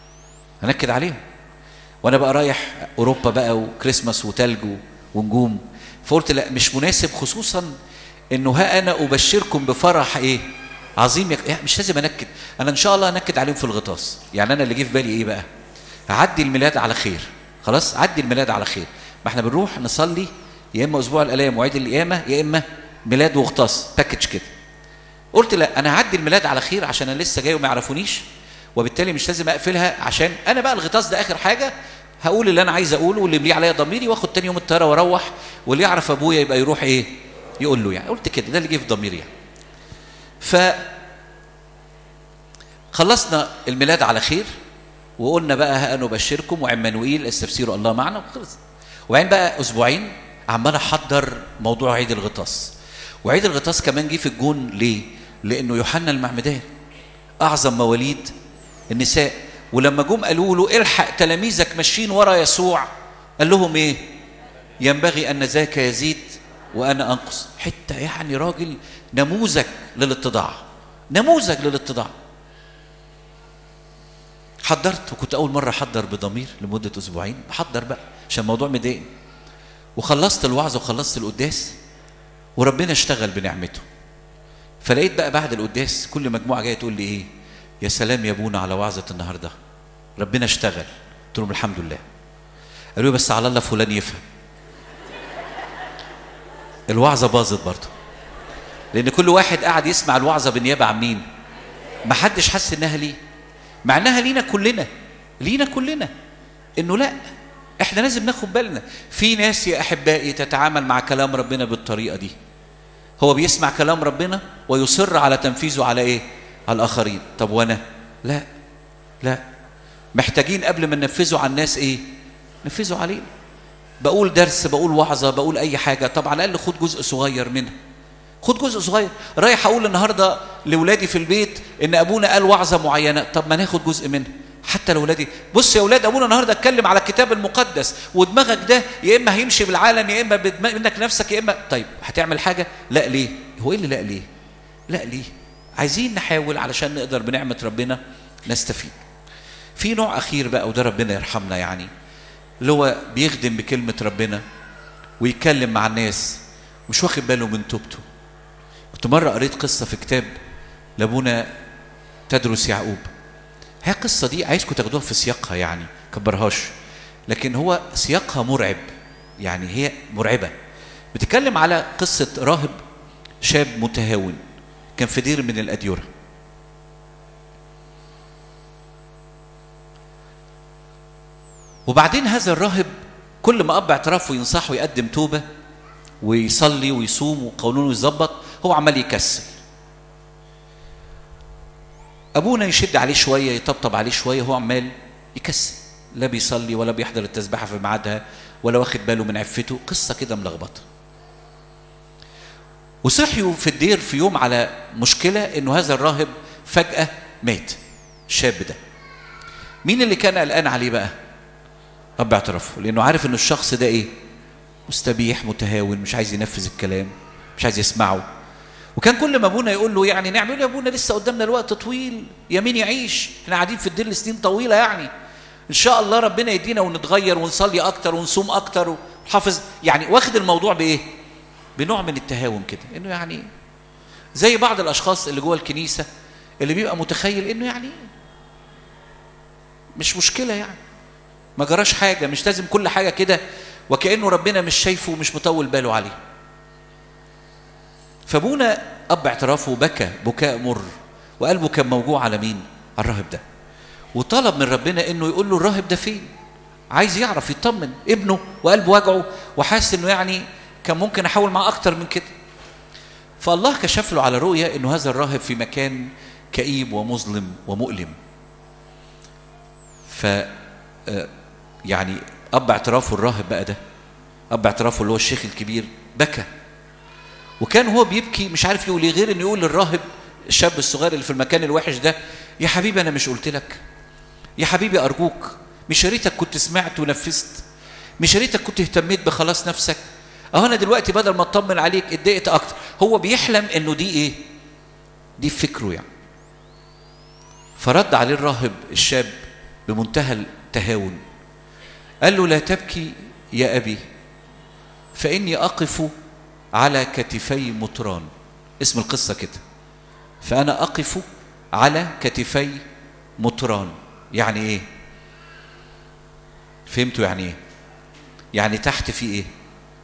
هنكد عليهم وانا بقى رايح اوروبا بقى وكريسماس وتلج ونجوم فقلت لا مش مناسب خصوصا انه ها انا ابشركم بفرح ايه عظيم يك... يعني مش لازم انكد انا ان شاء الله انكد عليهم في الغطاس يعني انا اللي جه في بالي ايه بقى هعدي الميلاد على خير خلاص عدي الميلاد على خير ما احنا بنروح نصلي يا اما اسبوع الالام وعيد القيامه يا اما ميلاد وغطاس باكج كده قلت لا انا هعدي الميلاد على خير عشان انا لسه جاي وما يعرفونيش وبالتالي مش لازم اقفلها عشان انا بقى الغطاس ده اخر حاجه هقول اللي انا عايز اقوله واللي بليه عليا ضميري واخد تاني يوم الطياره واروح واللي يعرف ابويا يبقى يروح ايه يقول له يعني قلت كده ده اللي جه في ضميري يعني ف خلصنا الميلاد على خير وقلنا بقى ها انا ابشركم وعمانوئيل استفسيروا الله معنا وخلص وبعدين بقى اسبوعين عمال احضر موضوع عيد الغطاس وعيد الغطاس كمان جه في الجون ليه؟ لانه يوحنا المعمدان اعظم مواليد النساء ولما جم قالوا له الحق تلاميذك ماشيين ورا يسوع قال لهم ايه؟ ينبغي ان ذاك يزيد وانا انقص حته يعني راجل نموذج للاتضاع نموذج للاتضاع حضرت وكنت اول مره احضر بضمير لمده اسبوعين بحضر بقى عشان الموضوع مضايقني وخلصت الوعظ وخلصت القداس وربنا اشتغل بنعمته فلقيت بقى بعد القداس كل مجموعه جايه تقول لي ايه يا سلام يا ابونا على وعظه النهارده ربنا اشتغل قلت لهم الحمد لله قالوا لي بس على الله فلان يفهم الوعظه باظت برضه لان كل واحد قاعد يسمع الوعظه بالنيابه عن مين ما حدش حس انها ليه مع انها لينا كلنا لينا كلنا انه لا احنا لازم ناخد بالنا في ناس يا احبائي تتعامل مع كلام ربنا بالطريقه دي هو بيسمع كلام ربنا ويصر على تنفيذه على ايه على الاخرين طب وانا لا لا محتاجين قبل ما ننفذه على الناس ايه ننفذه علينا بقول درس بقول وعظه بقول اي حاجه طب على الاقل خد جزء صغير منها خد جزء صغير رايح اقول النهارده لاولادي في البيت ان ابونا قال وعظه معينه طب ما ناخد جزء منها حتى لو ولادي بص يا اولاد ابونا النهارده اتكلم على الكتاب المقدس ودماغك ده يا اما هيمشي بالعالم يا اما بدماغ منك نفسك يا اما طيب هتعمل حاجه لا ليه هو ايه اللي لا ليه لا ليه عايزين نحاول علشان نقدر بنعمه ربنا نستفيد في نوع اخير بقى وده ربنا يرحمنا يعني اللي هو بيخدم بكلمه ربنا ويتكلم مع الناس مش واخد باله من توبته كنت مره قريت قصه في كتاب لابونا تدرس يعقوب هي القصه دي عايزكم تاخدوها في سياقها يعني كبرهاش لكن هو سياقها مرعب يعني هي مرعبه بتتكلم على قصة راهب شاب متهاون كان في دير من الأديرة وبعدين هذا الراهب كل ما أب اعترافه ينصحه يقدم توبة ويصلي ويصوم وقانونه يظبط هو عمال يكسل أبونا يشد عليه شوية يطبطب عليه شوية هو عمال يكسل لا بيصلي ولا بيحضر التسبيحة في ميعادها ولا واخد باله من عفته قصة كده ملخبطة وصحيوا في الدير في يوم على مشكلة انه هذا الراهب فجأة مات الشاب ده مين اللي كان قلقان عليه بقى اب اعترافه لانه عارف ان الشخص ده ايه مستبيح متهاون مش عايز ينفذ الكلام مش عايز يسمعه وكان كل ما ابونا يقول له يعني نعمل يا ابونا لسه قدامنا الوقت طويل يمين يعيش احنا قاعدين في الدير لسنين طويله يعني ان شاء الله ربنا يدينا ونتغير ونصلي اكتر ونصوم اكتر ونحافظ يعني واخد الموضوع بايه بنوع من التهاون كده انه يعني زي بعض الاشخاص اللي جوه الكنيسه اللي بيبقى متخيل انه يعني مش مشكله يعني ما جراش حاجه مش لازم كل حاجه كده وكانه ربنا مش شايفه ومش مطول باله عليه فابونا اب اعترافه بكى بكاء مر وقلبه كان موجوع على مين على الراهب ده وطلب من ربنا انه يقول له الراهب ده فين عايز يعرف يطمن ابنه وقلبه وجعه وحاسس انه يعني كان ممكن احاول معاه اكتر من كده فالله كشف له على رؤيا انه هذا الراهب في مكان كئيب ومظلم ومؤلم ف يعني اب اعترافه الراهب بقى ده اب اعترافه اللي هو الشيخ الكبير بكى وكان هو بيبكي مش عارف يقول ايه غير انه يقول للراهب الشاب الصغير اللي في المكان الوحش ده يا حبيبي انا مش قلت لك يا حبيبي ارجوك مش يا ريتك كنت سمعت ونفذت مش يا ريتك كنت اهتميت بخلاص نفسك اهو انا دلوقتي بدل ما اطمن عليك اتضايقت اكتر هو بيحلم انه دي ايه دي فكره يعني فرد عليه الراهب الشاب بمنتهى التهاون قال له لا تبكي يا ابي فاني اقف على كتفي مطران اسم القصه كده فانا اقف على كتفي مطران يعني ايه فهمتوا يعني ايه يعني تحت في ايه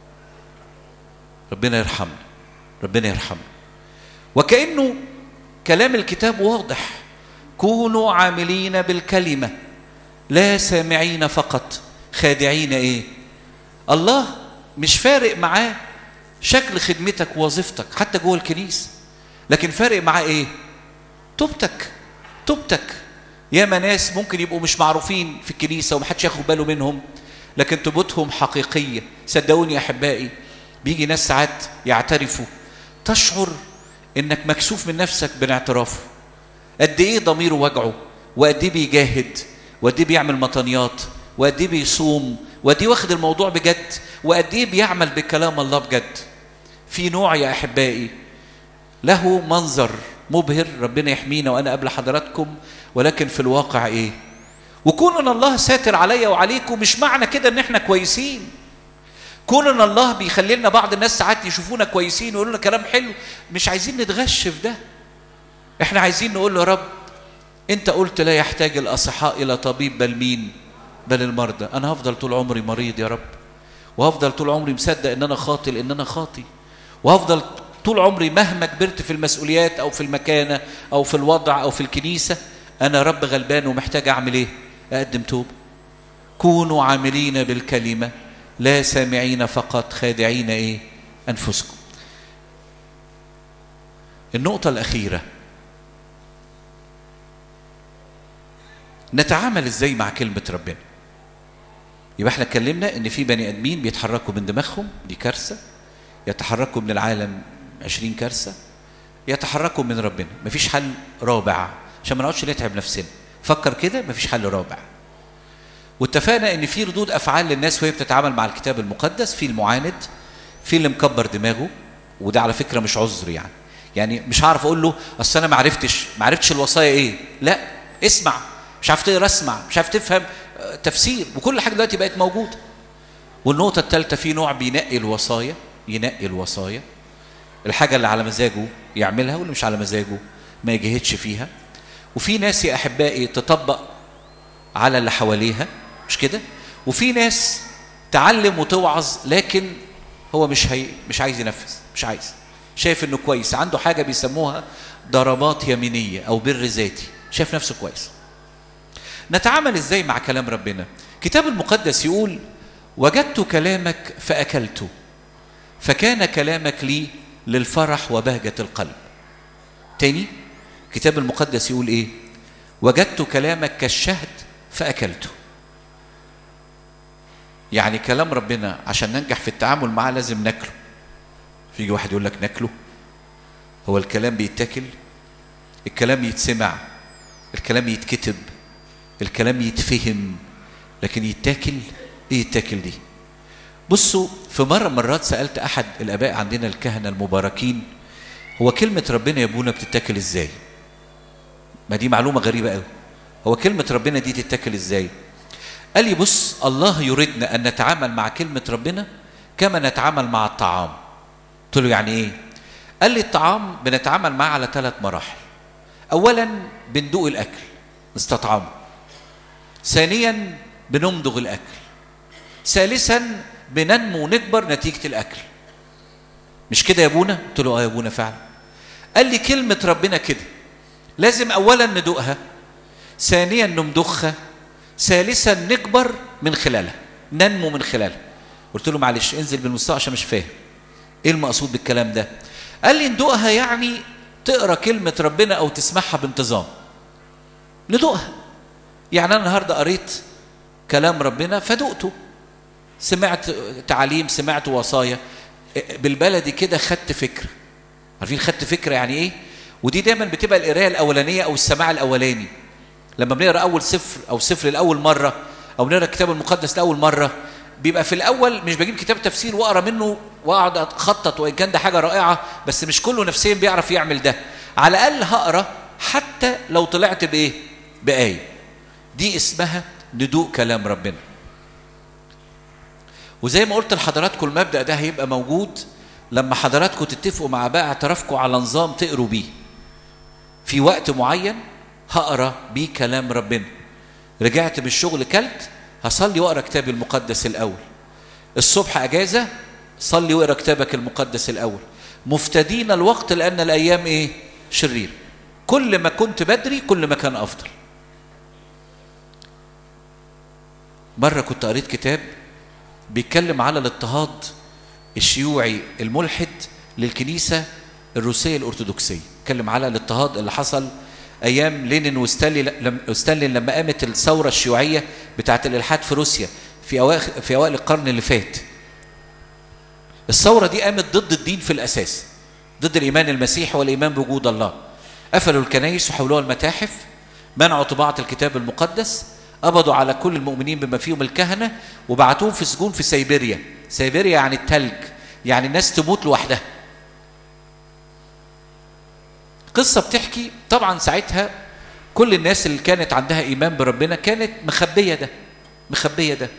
ربنا يرحمنا ربنا يرحمنا وكانه كلام الكتاب واضح كونوا عاملين بالكلمه لا سامعين فقط خادعين ايه الله مش فارق معاه شكل خدمتك ووظيفتك حتى جوه الكنيسه لكن فارق معاه ايه توبتك توبتك ياما ناس ممكن يبقوا مش معروفين في الكنيسه ومحدش ياخد باله منهم لكن توبتهم حقيقيه صدقوني يا احبائي بيجي ناس ساعات يعترفوا تشعر انك مكسوف من نفسك من اعترافه قد ايه ضميره وجعه وقد ايه بيجاهد وقد ايه بيعمل مطنيات وقد ايه بيصوم وقد ايه واخد الموضوع بجد وقد ايه بيعمل بكلام الله بجد في نوع يا احبائي له منظر مبهر ربنا يحمينا وانا قبل حضراتكم ولكن في الواقع ايه وكون ان الله ساتر عليا وعليكم مش معنى كده ان احنا كويسين كون ان الله بيخلي لنا بعض الناس ساعات يشوفونا كويسين ويقولوا لنا كلام حلو مش عايزين نتغش في ده احنا عايزين نقول له يا رب انت قلت لا يحتاج الاصحاء الى طبيب بل مين بل المرضى انا هفضل طول عمري مريض يا رب وهفضل طول عمري مصدق ان انا خاطي لان انا خاطي وهفضل طول عمري مهما كبرت في المسؤوليات او في المكانه او في الوضع او في الكنيسه انا رب غلبان ومحتاج اعمل ايه اقدم توبه كونوا عاملين بالكلمه لا سامعين فقط خادعين ايه انفسكم النقطه الاخيره نتعامل ازاي مع كلمه ربنا يبقى احنا اتكلمنا ان في بني ادمين بيتحركوا من دماغهم دي كارثه يتحركوا من العالم عشرين كارثه يتحركوا من ربنا مفيش حل رابع عشان ما نقعدش نتعب نفسنا فكر كده مفيش حل رابع واتفقنا ان في ردود افعال للناس وهي بتتعامل مع الكتاب المقدس في المعاند في اللي مكبر دماغه وده على فكره مش عذر يعني يعني مش هعرف اقول له اصل انا ما عرفتش ما عرفتش الوصايا ايه لا اسمع مش عارف تقرا اسمع مش عارف تفهم تفسير وكل حاجه دلوقتي بقت موجوده والنقطه الثالثه في نوع بينقي الوصايا ينقي الوصايا الحاجه اللي على مزاجه يعملها واللي مش على مزاجه ما يجهدش فيها وفي ناس يا احبائي تطبق على اللي حواليها مش كده وفي ناس تعلم وتوعظ لكن هو مش هي مش عايز ينفذ مش عايز شايف انه كويس عنده حاجه بيسموها ضربات يمينيه او بر ذاتي شايف نفسه كويس نتعامل ازاي مع كلام ربنا كتاب المقدس يقول وجدت كلامك فاكلته فكان كلامك لي للفرح وبهجه القلب تاني كتاب المقدس يقول ايه وجدت كلامك كالشهد فاكلته يعني كلام ربنا عشان ننجح في التعامل معاه لازم ناكله فيجي واحد يقول لك ناكله هو الكلام بيتاكل الكلام يتسمع الكلام يتكتب الكلام يتفهم لكن يتاكل ايه يتاكل دي بصوا في مرة مرات سألت أحد الآباء عندنا الكهنة المباركين هو كلمة ربنا يا ابونا بتتاكل ازاي ما دي معلومة غريبة قوي هو كلمة ربنا دي تتاكل ازاي قال لي بص الله يريدنا أن نتعامل مع كلمة ربنا كما نتعامل مع الطعام قلت له يعني ايه قال لي الطعام بنتعامل معاه على ثلاث مراحل اولا بندوق الاكل نستطعمه ثانيا بنمضغ الاكل ثالثا بننمو ونكبر نتيجه الاكل مش كده يا ابونا قلت له اه يا ابونا فعلا قال لي كلمه ربنا كده لازم اولا ندوقها ثانيا نمضخها ثالثا نكبر من خلالها ننمو من خلالها قلت له معلش انزل بالمستوى عشان مش فاهم ايه المقصود بالكلام ده قال لي ندوقها يعني تقرا كلمه ربنا او تسمعها بانتظام ندوقها يعني انا النهارده قريت كلام ربنا فدقته سمعت تعاليم سمعت وصايا بالبلدي كده خدت فكره عارفين خدت فكره يعني ايه ودي دايما بتبقى القرايه الاولانيه او السماع الاولاني لما بنقرا اول سفر او سفر لاول مره او بنقرا الكتاب المقدس لاول مره بيبقى في الاول مش بجيب كتاب تفسير واقرا منه واقعد اخطط وان كان ده حاجه رائعه بس مش كله نفسيا بيعرف يعمل ده على الاقل هقرا حتى لو طلعت بايه بايه دي اسمها ندوق كلام ربنا وزي ما قلت لحضراتكم المبدا ده هيبقى موجود لما حضراتكم تتفقوا مع بقى اعترافكم على نظام تقروا بيه في وقت معين هقرا بيه كلام ربنا رجعت من الشغل كلت هصلي واقرا كتابي المقدس الاول الصبح اجازه صلي واقرا كتابك المقدس الاول مفتدين الوقت لان الايام ايه شرير كل ما كنت بدري كل ما كان افضل مره كنت قريت كتاب بيتكلم على الاضطهاد الشيوعي الملحد للكنيسه الروسيه الارثوذكسيه اتكلم على الاضطهاد اللي حصل ايام لينين وستالين وستالين لما قامت الثوره الشيوعيه بتاعه الالحاد في روسيا في اواخر في اوائل القرن اللي فات الثوره دي قامت ضد الدين في الاساس ضد الايمان المسيحي والايمان بوجود الله قفلوا الكنائس وحولوها المتاحف منعوا طباعه الكتاب المقدس قبضوا على كل المؤمنين بما فيهم الكهنه وبعتوهم في سجون في سيبيريا سيبيريا يعني التلج يعني الناس تموت لوحدها قصة بتحكي طبعا ساعتها كل الناس اللي كانت عندها إيمان بربنا كانت مخبية ده مخبية ده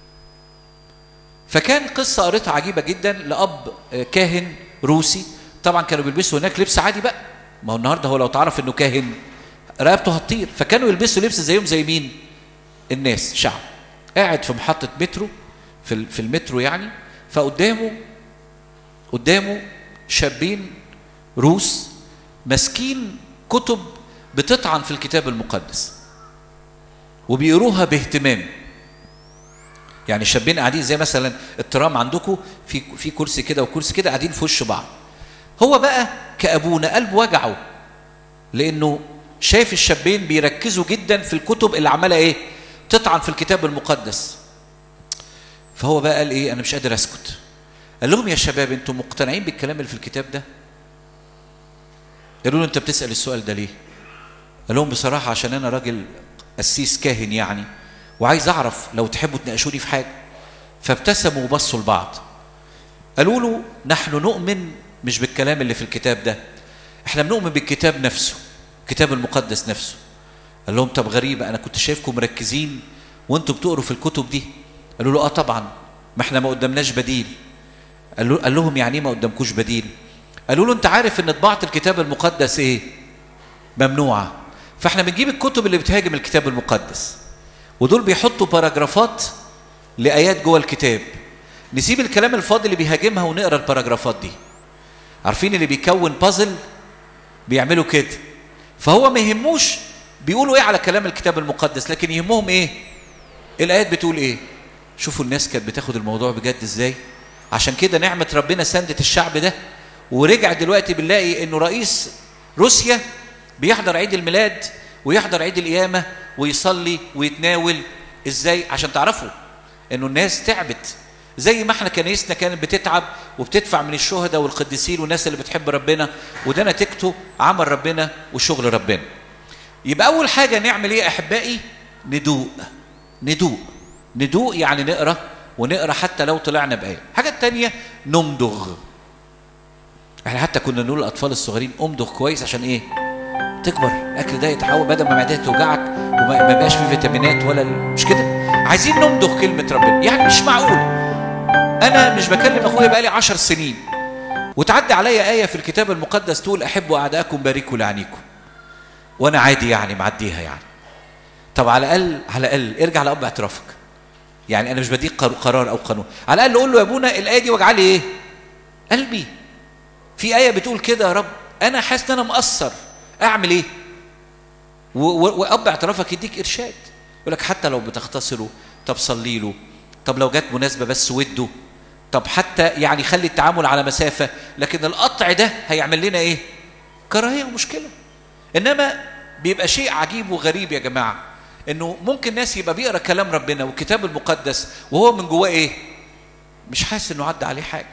فكان قصة قريتها عجيبة جدا لأب كاهن روسي طبعا كانوا بيلبسوا هناك لبس عادي بقى ما هو النهارده هو لو تعرف انه كاهن رقبته هتطير فكانوا يلبسوا لبس زيهم زي مين؟ الناس شعب قاعد في محطة مترو في في المترو يعني فقدامه قدامه شابين روس ماسكين كتب بتطعن في الكتاب المقدس وبيقروها باهتمام يعني شابين قاعدين زي مثلا الترام عندكم في في كرسي كده وكرسي كده قاعدين في وش بعض هو بقى كابونا قلب وجعه لانه شايف الشابين بيركزوا جدا في الكتب اللي عماله ايه تطعن في الكتاب المقدس فهو بقى قال ايه انا مش قادر اسكت قال لهم يا شباب انتم مقتنعين بالكلام اللي في الكتاب ده قالوا له انت بتسال السؤال ده ليه قال لهم بصراحه عشان انا راجل قسيس كاهن يعني وعايز اعرف لو تحبوا تناقشوني في حاجه فابتسموا وبصوا لبعض قالوا له نحن نؤمن مش بالكلام اللي في الكتاب ده احنا بنؤمن بالكتاب نفسه الكتاب المقدس نفسه قال لهم طب غريبه انا كنت شايفكم مركزين وانتوا بتقروا في الكتب دي قالوا له اه طبعا ما احنا ما قدامناش بديل قال, له قال لهم يعني ايه ما قدامكوش بديل قالوا له انت عارف ان طباعه الكتاب المقدس ايه ممنوعه فاحنا بنجيب الكتب اللي بتهاجم الكتاب المقدس ودول بيحطوا باراجرافات لايات جوه الكتاب نسيب الكلام الفاضي اللي بيهاجمها ونقرا الباراجرافات دي عارفين اللي بيكون بازل بيعملوا كده فهو ما يهموش بيقولوا ايه على كلام الكتاب المقدس لكن يهمهم ايه الايات بتقول ايه شوفوا الناس كانت بتاخد الموضوع بجد ازاي عشان كده نعمه ربنا سندت الشعب ده ورجع دلوقتي بنلاقي انه رئيس روسيا بيحضر عيد الميلاد ويحضر عيد القيامه ويصلي ويتناول ازاي عشان تعرفوا انه الناس تعبت زي ما احنا كنيستنا كانت بتتعب وبتدفع من الشهداء والقديسين والناس اللي بتحب ربنا وده نتيجته عمل ربنا وشغل ربنا يبقى اول حاجه نعمل ايه احبائي ندوق ندوق ندوق يعني نقرا ونقرا حتى لو طلعنا بايه الحاجه الثانيه نمضغ احنا حتى كنا نقول للاطفال الصغيرين امضغ كويس عشان ايه تكبر الاكل ده يتحول بدل ما معدتك توجعك وما ما يبقاش فيه فيتامينات ولا ال- مش كده عايزين نمضغ كلمه ربنا يعني مش معقول انا مش بكلم اخويا بقالي عشر سنين وتعدي عليا ايه في الكتاب المقدس تقول احبوا اعداءكم باركوا لعنيكم وانا عادي يعني معديها يعني طب على الاقل على الاقل ارجع لاب اعترافك يعني انا مش بديك قر- قرار او قانون على الاقل قول له يا ابونا الايه دي وجع لي ايه قلبي في ايه بتقول كده يا رب انا حاسس ان انا مقصر اعمل ايه و- و- واب اعترافك يديك ارشاد يقول لك حتى لو بتختصره طب صلي له طب لو جت مناسبه بس وده طب حتى يعني خلي التعامل على مسافه لكن القطع ده هيعمل لنا ايه كراهيه ومشكله انما بيبقى شيء عجيب وغريب يا جماعه انه ممكن ناس يبقى بيقرا كلام ربنا والكتاب المقدس وهو من جواه ايه مش حاسس انه عدى عليه حاجه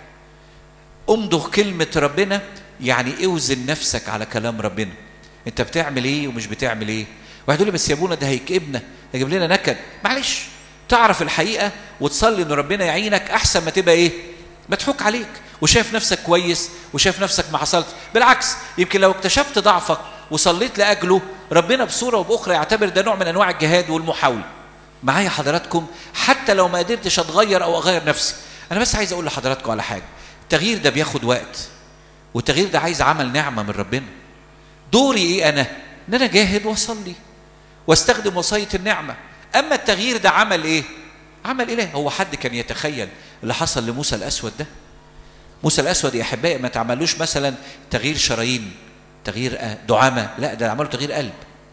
امضغ كلمه ربنا يعني اوزن نفسك على كلام ربنا انت بتعمل ايه ومش بتعمل ايه واحد يقول لي بس يا ابونا ده هيكئبنا هيجيب لنا نكد معلش تعرف الحقيقه وتصلي ان ربنا يعينك احسن ما تبقى ايه مضحوك عليك وشايف نفسك كويس وشايف نفسك ما حصلت بالعكس يمكن لو اكتشفت ضعفك وصليت لاجله ربنا بصوره وباخرى يعتبر ده نوع من انواع الجهاد والمحاوله معايا حضراتكم حتى لو ما قدرتش اتغير او اغير نفسي انا بس عايز اقول لحضراتكم على حاجه التغيير ده بياخد وقت والتغيير ده عايز عمل نعمه من ربنا دوري ايه انا ان انا جاهد واصلي واستخدم وصايه النعمه اما التغيير ده عمل ايه عمل اله هو حد كان يتخيل اللي حصل لموسى الاسود ده موسى الاسود يا احبائي ما تعملوش مثلا تغيير شرايين تغيير آه، دعامه لا ده عملوا تغيير قلب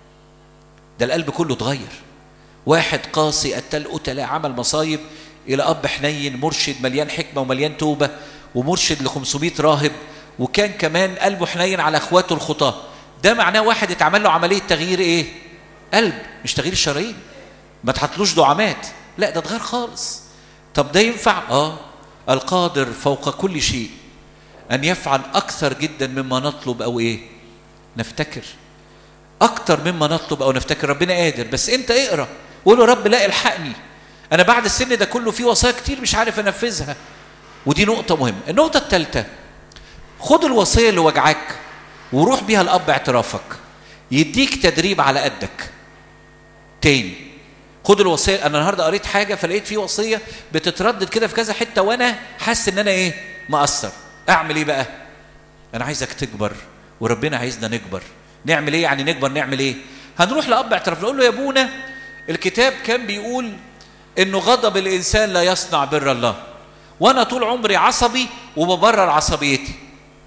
ده القلب كله اتغير واحد قاسي قتل قتلة عمل مصايب الى اب حنين مرشد مليان حكمه ومليان توبه ومرشد ل 500 راهب وكان كمان قلبه حنين على اخواته الخطاه ده معناه واحد اتعمل له عمليه تغيير ايه قلب مش تغيير الشرايين ما تحطلوش دعامات لا ده اتغير خالص طب ده ينفع اه القادر فوق كل شيء ان يفعل اكثر جدا مما نطلب او ايه نفتكر اكتر مما نطلب او نفتكر ربنا قادر بس انت اقرا وقول له رب لا الحقني انا بعد السن ده كله في وصايا كتير مش عارف انفذها ودي نقطة مهمة النقطة الثالثة خد الوصية اللي وجعاك وروح بيها لأب اعترافك يديك تدريب على قدك تاني خد الوصية أنا النهاردة قريت حاجة فلقيت في وصية بتتردد كده في كذا حتة وأنا حاسس إن أنا إيه مقصر أعمل إيه بقى أنا عايزك تكبر وربنا عايزنا نكبر نعمل إيه يعني نكبر نعمل إيه هنروح لأب اعتراف نقول له يا أبونا الكتاب كان بيقول إنه غضب الإنسان لا يصنع بر الله وأنا طول عمري عصبي وببرر عصبيتي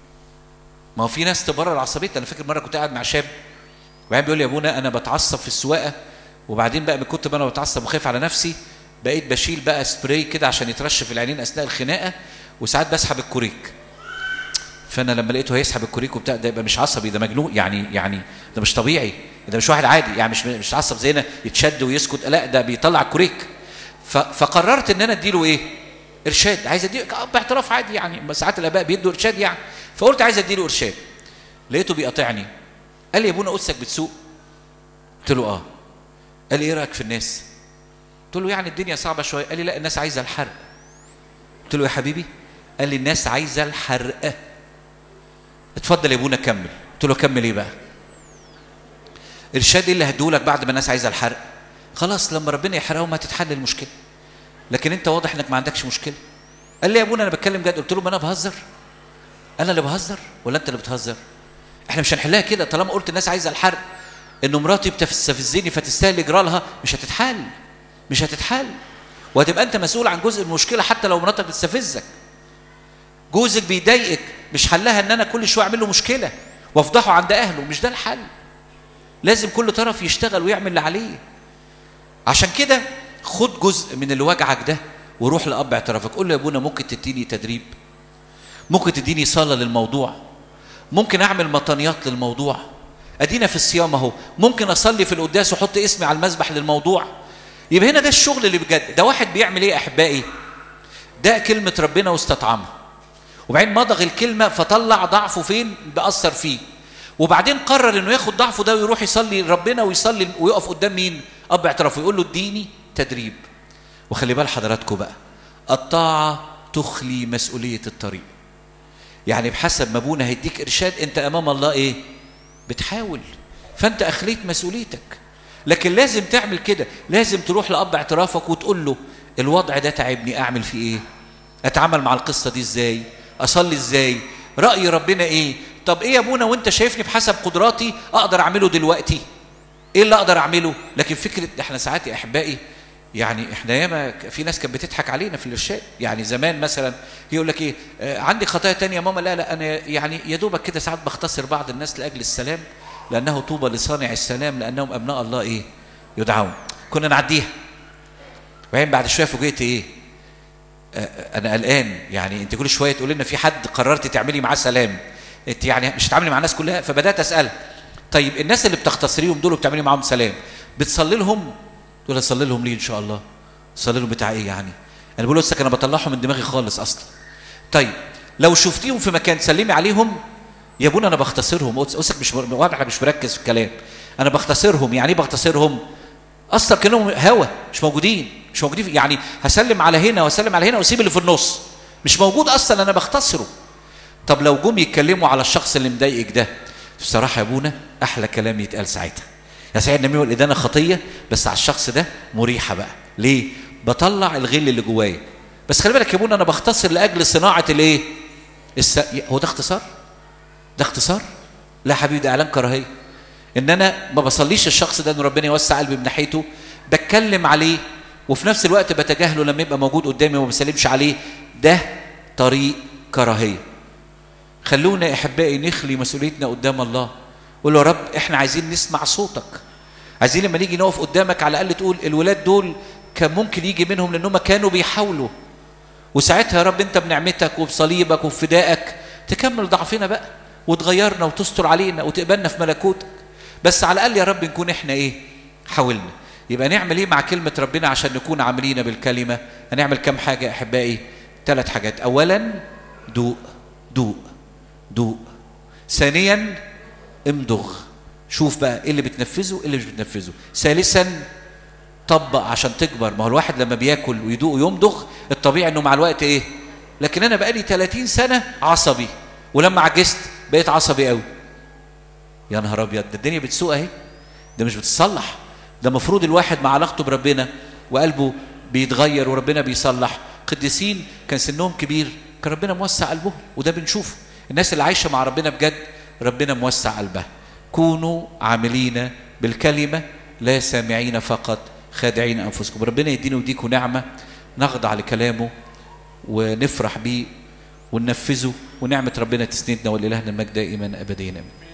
ما هو في ناس تبرر عصبيتها انا فاكر مره كنت قاعد مع شاب وبعدين بيقول لي يا ابونا انا بتعصب في السواقه وبعدين بقى من كتر ما انا بتعصب وخايف على نفسي بقيت بشيل بقى سبراي كده عشان يترش في العينين اثناء الخناقه وساعات بسحب الكوريك فانا لما لقيته هيسحب الكوريك وبتاع ده يبقى مش عصبي ده مجنون يعني يعني ده مش طبيعي ده مش واحد عادي يعني مش مش عصب زينا يتشد ويسكت لا ده بيطلع الكوريك ف- فقررت ان انا اديله ايه ارشاد عايز اديله باعتراف عادي يعني ساعات الاباء بيدوا ارشاد يعني فقلت عايز اديله ارشاد لقيته بيقاطعني قال لي يا ابونا قدسك بتسوق قلت له اه قال لي ايه رايك في الناس قلت له يعني الدنيا صعبه شويه قال لي لا الناس عايزه الحرق قلت له يا حبيبي قال لي الناس عايزه الحرق اتفضل يا ابونا كمل قلت له كمل ايه بقى ارشاد ايه اللي هديهولك بعد ما الناس عايزه الحرق خلاص لما ربنا يحرقهم هتتحل المشكله لكن انت واضح انك ما عندكش مشكله قال لي يا ابونا انا بتكلم جد قلت له ما انا بهزر انا اللي بهزر ولا انت اللي بتهزر احنا مش هنحلها كده طالما قلت الناس عايزه الحرق انه مراتي بتستفزني فتستاهل اجرالها مش هتتحل مش هتتحل وهتبقى انت مسؤول عن جزء من المشكله حتى لو مراتك بتستفزك جوزك بيضايقك مش حلها ان انا كل شويه اعمل له مشكله وافضحه عند اهله مش ده الحل لازم كل طرف يشتغل ويعمل اللي عليه عشان كده خد جزء من اللي وجعك ده وروح لاب اعترافك قول له يا ابونا ممكن تديني تدريب ممكن تديني صلاه للموضوع ممكن اعمل مطانيات للموضوع ادينا في الصيام اهو ممكن اصلي في القداس واحط اسمي على المذبح للموضوع يبقى هنا ده الشغل اللي بجد ده واحد بيعمل ايه يا احبائي ده كلمه ربنا واستطعمها وبعدين مضغ الكلمه فطلع ضعفه فين بأثر فيه وبعدين قرر انه ياخد ضعفه ده ويروح يصلي ربنا ويصلي ويقف قدام مين اب اعترافه يقول له اديني تدريب وخلي بال حضراتكم بقى الطاعه تخلي مسؤوليه الطريق يعني بحسب ما ابونا هيديك ارشاد انت امام الله ايه بتحاول فانت اخليت مسؤوليتك لكن لازم تعمل كده لازم تروح لاب اعترافك وتقول له الوضع ده تعبني اعمل فيه ايه اتعامل مع القصه دي ازاي اصلي ازاي راي ربنا ايه طب ايه يا ابونا وانت شايفني بحسب قدراتي اقدر اعمله دلوقتي ايه اللي اقدر اعمله لكن فكره احنا ساعات يا احبائي يعني احنا ياما في ناس كانت بتضحك علينا في الارشاد يعني زمان مثلا يقول لك ايه آه عندي خطايا تانية يا ماما لا لا انا يعني يا دوبك كده ساعات بختصر بعض الناس لاجل السلام لانه طوبى لصانع السلام لانهم ابناء الله ايه يدعون كنا نعديها وبعدين بعد شويه فوجئت ايه آه انا قلقان يعني انت كل شويه تقول لنا في حد قررت تعملي معاه سلام انت يعني مش هتعاملي مع الناس كلها فبدات اسال طيب الناس اللي بتختصريهم دول وبتعملي معاهم سلام بتصلي لهم تقول اصلي لهم ليه ان شاء الله اصلي لهم بتاع ايه يعني انا بقول لسه انا بطلعهم من دماغي خالص اصلا طيب لو شفتيهم في مكان سلمي عليهم يا ابونا انا بختصرهم قصدك مش واضح مش مركز في الكلام انا بختصرهم يعني ايه بختصرهم اصلا كانهم هوا مش موجودين مش موجودين يعني هسلم على هنا واسلم على هنا واسيب اللي في النص مش موجود اصلا انا بختصره طب لو جم يتكلموا على الشخص اللي مضايقك ده بصراحه يا ابونا احلى كلام يتقال ساعتها يا سيدنا النبي والإدانة خطية بس على الشخص ده مريحة بقى ليه؟ بطلع الغل اللي جوايا بس خلي بالك يا ابونا أنا بختصر لأجل صناعة الإيه؟ الس... هو ده اختصار؟ ده اختصار؟ لا حبيبي ده إعلان كراهية إن أنا ما بصليش الشخص ده إن ربنا يوسع قلبي من ناحيته بتكلم عليه وفي نفس الوقت بتجاهله لما يبقى موجود قدامي وما بسلمش عليه ده طريق كراهية خلونا يا احبائي نخلي مسؤوليتنا قدام الله قول له يا رب احنا عايزين نسمع صوتك عايزين لما نيجي نقف قدامك على الاقل تقول الولاد دول كان ممكن يجي منهم لانهم كانوا بيحاولوا وساعتها يا رب انت بنعمتك وبصليبك وبفدائك تكمل ضعفنا بقى وتغيرنا وتستر علينا وتقبلنا في ملكوتك بس على الاقل يا رب نكون احنا ايه حاولنا يبقى نعمل ايه مع كلمه ربنا عشان نكون عاملين بالكلمه هنعمل كم حاجه يا احبائي ثلاث حاجات اولا دوق دوق دوق ثانيا امضغ شوف بقى ايه اللي بتنفذه ايه اللي مش بتنفذه ثالثا طبق عشان تكبر ما هو الواحد لما بياكل ويدوق ويمضغ الطبيعي انه مع الوقت ايه لكن انا بقالي 30 سنه عصبي ولما عجزت بقيت عصبي قوي يا نهار ابيض ده الدنيا بتسوق اهي ده مش بتتصلح ده المفروض الواحد مع علاقته بربنا وقلبه بيتغير وربنا بيصلح قديسين كان سنهم كبير كان ربنا موسع قلبهم وده بنشوفه الناس اللي عايشه مع ربنا بجد ربنا موسع قلبها كونوا عاملين بالكلمه لا سامعين فقط خادعين انفسكم ربنا يدينا ويديكم نعمه نخضع لكلامه ونفرح بيه وننفذه ونعمه ربنا تسندنا ولالهنا المجد دائما ابديا امين